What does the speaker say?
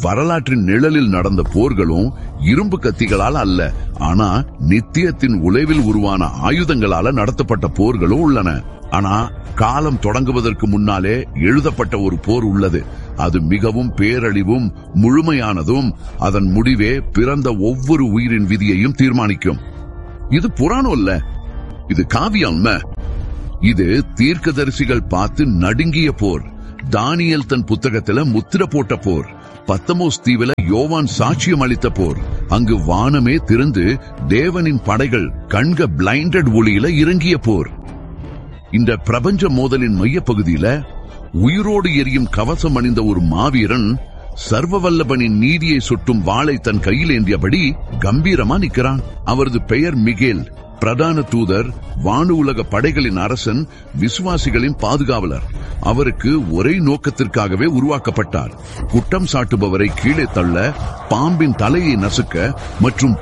வரலாற்றின் நிழலில் நடந்த போர்களும் இரும்பு கத்திகளால் அல்ல ஆனா நித்தியத்தின் உழைவில் உருவான ஆயுதங்களால நடத்தப்பட்ட போர்களும் உள்ளன ஆனா காலம் தொடங்குவதற்கு முன்னாலே எழுதப்பட்ட ஒரு போர் உள்ளது அது மிகவும் பேரழிவும் முழுமையானதும் அதன் முடிவே பிறந்த ஒவ்வொரு உயிரின் விதியையும் தீர்மானிக்கும் இது புராணம் இல்ல இது காவியம் இது தீர்க்கதரிசிகள் பார்த்து நடுங்கிய போர் தானியல் தன் புத்தகத்துல முத்திர போட்ட போர் பத்தமோஸ் தீவில யோவான் சாட்சியம் அளித்த போர் அங்கு வானமே திறந்து தேவனின் படைகள் கண்க பிளைண்டட் ஒளியில இறங்கிய போர் இந்த பிரபஞ்ச மோதலின் மையப்பகுதியில உயிரோடு எரியும் கவசம் அணிந்த ஒரு மாவீரன் சர்வவல்லபனின் நீதியை சுட்டும் வாளை தன் கையில் ஏந்தியபடி கம்பீரமா நிக்கிறான் அவரது பெயர் மிகேல் பிரதான தூதர் வானு உலக படைகளின் அரசன் விசுவாசிகளின் பாதுகாவலர் அவருக்கு ஒரே நோக்கத்திற்காகவே உருவாக்கப்பட்டார் குற்றம் சாட்டுபவரை கீழே தள்ள பாம்பின் தலையை நசுக்க மற்றும்